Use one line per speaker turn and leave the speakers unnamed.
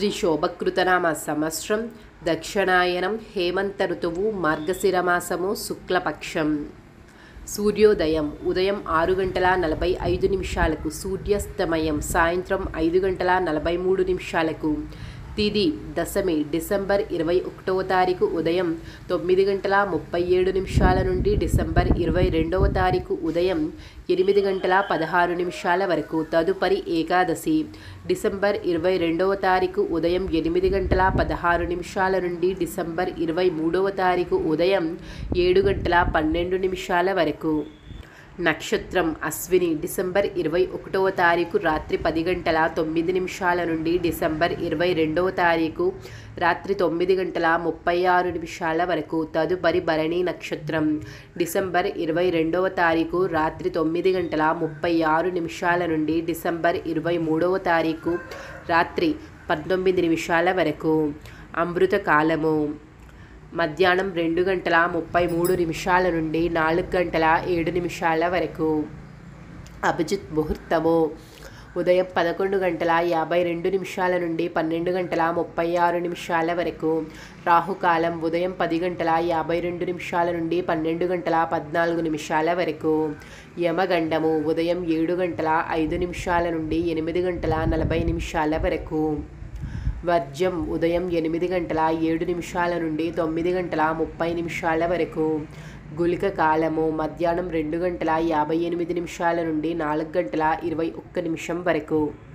శ్రీ శోభకృతనామ సంవత్సరం దక్షిణాయనం హేమంత ఋతువు మార్గశిర మాసము శుక్లపక్షం సూర్యోదయం ఉదయం ఆరు గంటల నలభై ఐదు నిమిషాలకు సూర్యాస్తమయం సాయంత్రం ఐదు గంటల నలభై మూడు నిమిషాలకు తిది దశమి డిసెంబర్ ఇరవై ఒకటవ తారీఖు ఉదయం తొమ్మిది గంటల ముప్పై ఏడు నిమిషాల నుండి డిసెంబర్ ఇరవై రెండవ తారీఖు ఉదయం ఎనిమిది గంటల పదహారు నిమిషాల వరకు తదుపరి ఏకాదశి డిసెంబర్ ఇరవై రెండవ తారీఖు ఉదయం ఎనిమిది గంటల పదహారు నిమిషాల నుండి డిసెంబర్ ఇరవై మూడవ తారీఖు ఉదయం ఏడు గంటల పన్నెండు నిమిషాల వరకు నక్షత్రం అశ్విని డిసెంబర్ ఇరవై ఒకటవ తారీఖు రాత్రి పది గంటల తొమ్మిది నిమిషాల నుండి డిసెంబర్ ఇరవై రెండవ తారీఖు రాత్రి తొమ్మిది గంటల ముప్పై ఆరు నిమిషాల వరకు తదుపరి భరణి నక్షత్రం డిసెంబర్ ఇరవై రెండవ తారీఖు రాత్రి తొమ్మిది గంటల ముప్పై ఆరు నిమిషాల నుండి డిసెంబర్ ఇరవై మూడవ తారీఖు రాత్రి పంతొమ్మిది నిమిషాల వరకు అమృత కాలము మధ్యాహ్నం రెండు గంటల ముప్పై మూడు నిమిషాల నుండి నాలుగు గంటల ఏడు నిమిషాల వరకు అభిజిత్ ముహూర్తము ఉదయం పదకొండు గంటల యాభై రెండు నిమిషాల నుండి పన్నెండు గంటల ముప్పై ఆరు నిమిషాల వరకు రాహుకాలం ఉదయం పది గంటల యాభై రెండు నిమిషాల నుండి పన్నెండు గంటల పద్నాలుగు నిమిషాల వరకు యమగండము ఉదయం ఏడు గంటల ఐదు నిమిషాల నుండి ఎనిమిది గంటల నలభై నిమిషాల వరకు వర్జం ఉదయం ఎనిమిది గంటల ఏడు నిమిషాల నుండి తొమ్మిది గంటల ముప్పై నిమిషాల వరకు గుళిక కాలము మధ్యాహ్నం రెండు గంటల యాభై ఎనిమిది నిమిషాల నుండి నాలుగు గంటల ఇరవై ఒక్క నిమిషం వరకు